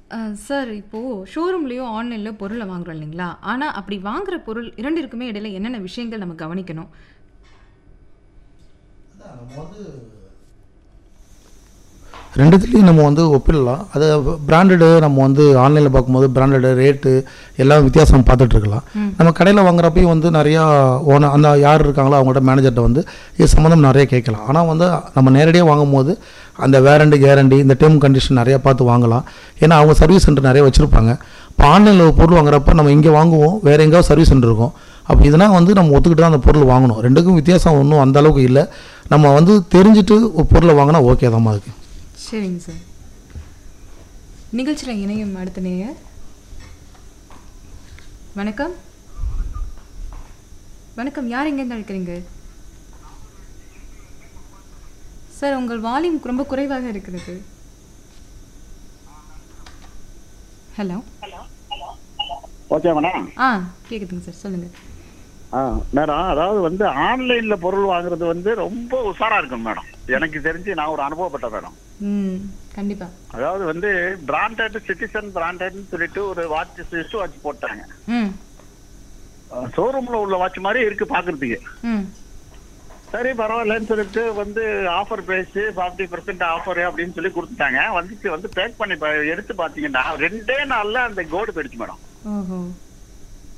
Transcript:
sir இப்போது ஷோரூம்லேயோ ஆன்லைன்லையோ பொருளை வாங்குறோம் இல்லைங்களா ஆனால் அப்படி வாங்குற பொருள் இரண்டிற்குமே இடையில என்னென்ன விஷயங்கள் நம்ம கவனிக்கணும் நம்ம வந்து ரெண்டுத்துலேயும் நம்ம வந்து ஒப்பிடலாம் அது பிராண்டடு நம்ம வந்து ஆன்லைனில் பார்க்கும்போது பிராண்டடு ரேட்டு எல்லாம் வித்தியாசம் பார்த்துட்டு இருக்கலாம் நம்ம கடையில் வாங்குறப்பையும் வந்து நிறையா ஓன அந்த யார் இருக்காங்களோ அவங்கள்ட்ட மேனேஜர்கிட்ட வந்து இது சம்மந்தம் நிறைய கேட்கலாம் ஆனால் வந்து நம்ம நேரடியாக வாங்கும்போது அந்த வேரண்டி கேரண்டி இந்த டேர்ம் கண்டிஷன் நிறையா பார்த்து வாங்கலாம் ஏன்னா அவங்க சர்வீஸ் சென்டர் நிறைய வச்சுருப்பாங்க இப்போ ஆன்லைனில் ஒரு பொருள் வாங்குறப்ப நம்ம இங்கே வாங்குவோம் வேறு எங்கேயாவது சர்வீஸ் சென்டர் இருக்கும் அப்போ இதனால் வந்து நம்ம ஒத்துக்கிட்டு தான் அந்த பொருள் வாங்கணும் ரெண்டுக்கும் வித்தியாசம் ஒன்றும் அந்த அளவுக்கு இல்லை நம்ம வந்து தெரிஞ்சுட்டு ஒரு பொருளை வாங்கினா ஓகே தான் இருக்குது சரிங்க சார் நிகழ்ச்சியில் இணையும் அடுத்த நேயர் வணக்கம் வணக்கம் யார் எங்கேருந்து அழைக்கிறீங்க சார் உங்கள் வால்யூம் ரொம்ப குறைவாக இருக்கிறது ஹலோ ஓகே மேடம் ஆ கேட்குதுங்க சார் சொல்லுங்கள் ஆ மேடம் அதாவது வந்து ஆன்லைன்ல பொருள் வாங்குறது வந்து ரொம்ப உஷாரா இருக்கும் மேடம் எனக்கு தெரிஞ்சு நான் ஒரு அனுபவப்பட்ட மேடம் ம் கண்டிப்பாக அதாவது வந்து பிராண்டட் சிட்டிசன் பிராண்டட்னு சொல்லிட்டு ஒரு வாட்ச் ஸ்விஸ் வாட்ச் போட்டாங்க ம் ஷோரூம்ல உள்ள வாட்ச் மாதிரி இருக்கு பாக்குறதுக்கு ம் சரி பரவாயில்லன்னு சொல்லிட்டு வந்து offer price forty percent offer அப்படின்னு சொல்லி கொடுத்துட்டாங்க வந்துச்சு வந்து பேக் பண்ணி பா- எடுத்து பாத்தீங்கன்னா ரெண்டே நாள்ல அந்த கோடு போயிடுச்சு மேடம் ஓஹோ